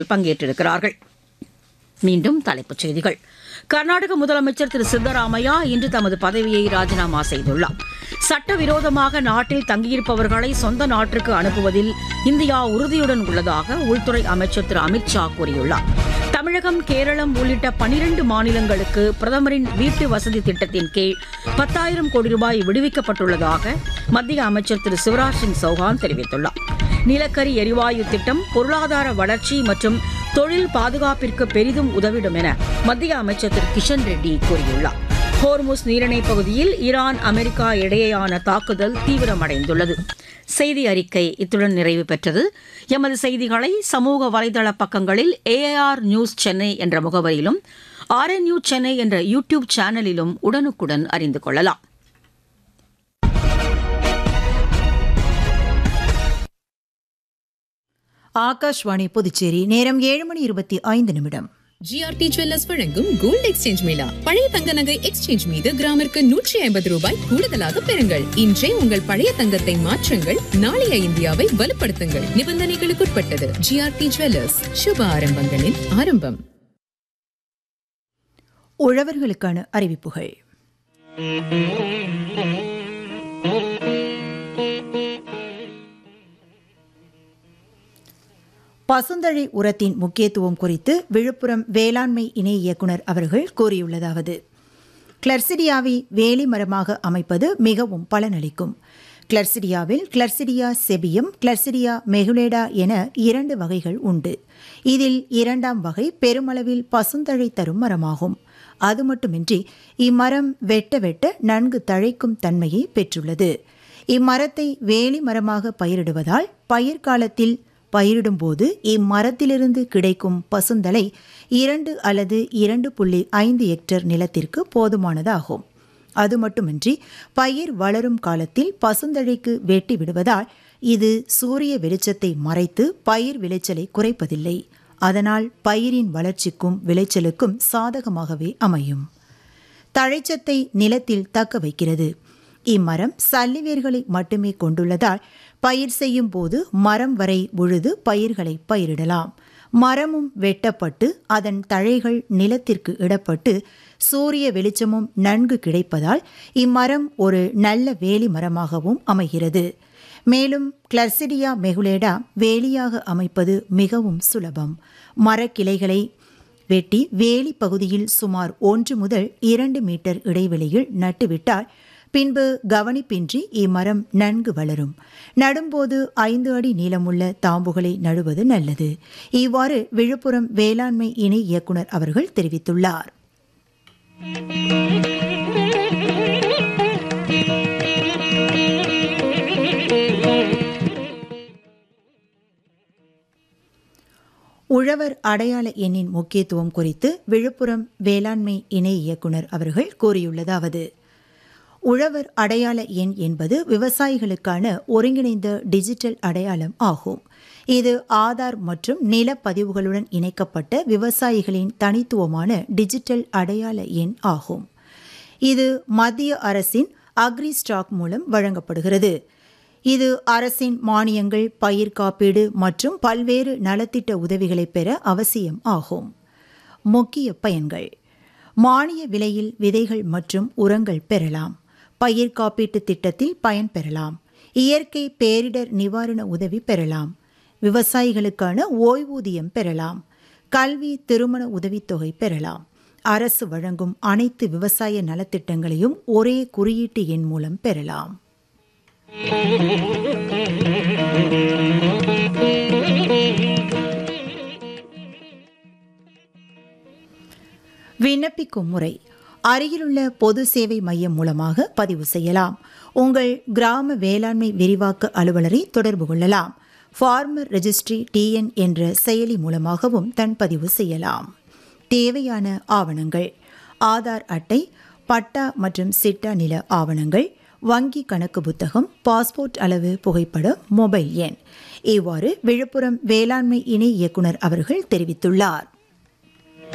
பங்கேற்றிருக்கிறார்கள் மீண்டும் தலைப்புச் செய்திகள் கர்நாடக முதலமைச்சர் திரு சித்தராமையா இன்று தமது பதவியை ராஜினாமா செய்துள்ளார் சட்டவிரோதமாக நாட்டில் தங்கியிருப்பவர்களை சொந்த நாட்டிற்கு அனுப்புவதில் இந்தியா உறுதியுடன் உள்ளதாக உள்துறை அமைச்சர் திரு அமித் ஷா கூறியுள்ளார் தமிழகம் கேரளம் உள்ளிட்ட பனிரண்டு மாநிலங்களுக்கு பிரதமரின் வீட்டு வசதி திட்டத்தின் கீழ் பத்தாயிரம் கோடி ரூபாய் விடுவிக்கப்பட்டுள்ளதாக மத்திய அமைச்சர் திரு சிவராஜ் சிங் சௌஹான் தெரிவித்துள்ளார் நிலக்கரி எரிவாயு திட்டம் பொருளாதார வளர்ச்சி மற்றும் தொழில் பாதுகாப்பிற்கு பெரிதும் உதவிடும் என மத்திய அமைச்சர் திரு கிஷன் ரெட்டி கூறியுள்ளார் ஹோர்முஸ் நீரிணைப் பகுதியில் ஈரான் அமெரிக்கா இடையேயான தாக்குதல் தீவிரமடைந்துள்ளது செய்தி அறிக்கை இத்துடன் நிறைவு பெற்றது எமது செய்திகளை சமூக வலைதள பக்கங்களில் ஏஆர் நியூஸ் சென்னை என்ற முகவரியிலும் ஆர்என்யூ சென்னை என்ற யூ டியூப் சேனலிலும் உடனுக்குடன் அறிந்து கொள்ளலாம் ஆகாஷ்வாணி புதுச்சேரி நேரம் ஏழு மணி இருபத்தி ஐந்து நிமிடம் ஜிஆர்டி ஜுவல்லர்ஸ் வழங்கும் கோல்ட் எக்ஸ்சேஞ்ச் மேளா பழைய தங்க நகை எக்ஸ்சேஞ்ச் மீது கிராமிற்கு நூற்றி ஐம்பது ரூபாய் கூடுதலாக பெறுங்கள் இன்றே உங்கள் பழைய தங்கத்தை மாற்றுங்கள் நாளைய இந்தியாவை வலுப்படுத்துங்கள் நிபந்தனைகளுக்குட்பட்டது ஜிஆர்டி ஜுவல்லர்ஸ் சுப ஆரம்பங்களின் ஆரம்பம் உழவர்களுக்கான அறிவிப்புகள் பசுந்தழை உரத்தின் முக்கியத்துவம் குறித்து விழுப்புரம் வேளாண்மை இணை இயக்குனர் அவர்கள் கூறியுள்ளதாவது கிளர்சிடியாவை வேலி மரமாக அமைப்பது மிகவும் பலனளிக்கும் கிளர்சிடியாவில் கிளர்சிடியா செபியம் கிளர்சிடியா மெகுலேடா என இரண்டு வகைகள் உண்டு இதில் இரண்டாம் வகை பெருமளவில் பசுந்தழை தரும் மரமாகும் அது மட்டுமின்றி இம்மரம் வெட்ட வெட்ட நன்கு தழைக்கும் தன்மையை பெற்றுள்ளது இம்மரத்தை வேலி மரமாக பயிரிடுவதால் பயிர் காலத்தில் பயிரிடும்போது இம்மரத்திலிருந்து கிடைக்கும் பசுந்தலை இரண்டு அல்லது இரண்டு புள்ளி ஐந்து ஹெக்டேர் நிலத்திற்கு போதுமானதாகும் அது மட்டுமின்றி பயிர் வளரும் காலத்தில் பசுந்தழைக்கு வெட்டி விடுவதால் இது சூரிய வெளிச்சத்தை மறைத்து பயிர் விளைச்சலை குறைப்பதில்லை அதனால் பயிரின் வளர்ச்சிக்கும் விளைச்சலுக்கும் சாதகமாகவே அமையும் தழைச்சத்தை நிலத்தில் தக்க வைக்கிறது இம்மரம் சல்லிவேர்களை மட்டுமே கொண்டுள்ளதால் பயிர் செய்யும் போது மரம் வரை உழுது பயிர்களை பயிரிடலாம் மரமும் வெட்டப்பட்டு அதன் தழைகள் நிலத்திற்கு இடப்பட்டு சூரிய வெளிச்சமும் நன்கு கிடைப்பதால் இம்மரம் ஒரு நல்ல வேலி மரமாகவும் அமைகிறது மேலும் கிளர்சிடியா மெகுலேடா வேலியாக அமைப்பது மிகவும் சுலபம் மரக்கிளைகளை வெட்டி வேலி பகுதியில் சுமார் ஒன்று முதல் இரண்டு மீட்டர் இடைவெளியில் நட்டுவிட்டால் பின்பு கவனிப்பின்றி இம்மரம் நன்கு வளரும் நடும்போது ஐந்து அடி நீளமுள்ள தாம்புகளை நடுவது நல்லது இவ்வாறு விழுப்புரம் வேளாண்மை இணை இயக்குனர் அவர்கள் தெரிவித்துள்ளார் உழவர் அடையாள எண்ணின் முக்கியத்துவம் குறித்து விழுப்புரம் வேளாண்மை இணை இயக்குனர் அவர்கள் கூறியுள்ளதாவது உழவர் அடையாள எண் என்பது விவசாயிகளுக்கான ஒருங்கிணைந்த டிஜிட்டல் அடையாளம் ஆகும் இது ஆதார் மற்றும் நிலப்பதிவுகளுடன் இணைக்கப்பட்ட விவசாயிகளின் தனித்துவமான டிஜிட்டல் அடையாள எண் ஆகும் இது மத்திய அரசின் அக்ரி ஸ்டாக் மூலம் வழங்கப்படுகிறது இது அரசின் மானியங்கள் பயிர் காப்பீடு மற்றும் பல்வேறு நலத்திட்ட உதவிகளை பெற அவசியம் ஆகும் முக்கிய பயன்கள் மானிய விலையில் விதைகள் மற்றும் உரங்கள் பெறலாம் பயிர் காப்பீட்டு திட்டத்தில் பயன் பெறலாம் இயற்கை பேரிடர் நிவாரண உதவி பெறலாம் விவசாயிகளுக்கான ஓய்வூதியம் பெறலாம் கல்வி திருமண உதவித்தொகை பெறலாம் அரசு வழங்கும் அனைத்து விவசாய நலத்திட்டங்களையும் ஒரே குறியீட்டு எண் மூலம் பெறலாம் விண்ணப்பிக்கும் முறை அருகிலுள்ள பொது சேவை மையம் மூலமாக பதிவு செய்யலாம் உங்கள் கிராம வேளாண்மை விரிவாக்க அலுவலரை தொடர்பு கொள்ளலாம் ஃபார்மர் ரெஜிஸ்ட்ரி டிஎன் என்ற செயலி மூலமாகவும் தன் பதிவு செய்யலாம் தேவையான ஆவணங்கள் ஆதார் அட்டை பட்டா மற்றும் சிட்டா நில ஆவணங்கள் வங்கி கணக்கு புத்தகம் பாஸ்போர்ட் அளவு புகைப்படம் மொபைல் எண் இவ்வாறு விழுப்புரம் வேளாண்மை இணை இயக்குனர் அவர்கள் தெரிவித்துள்ளார்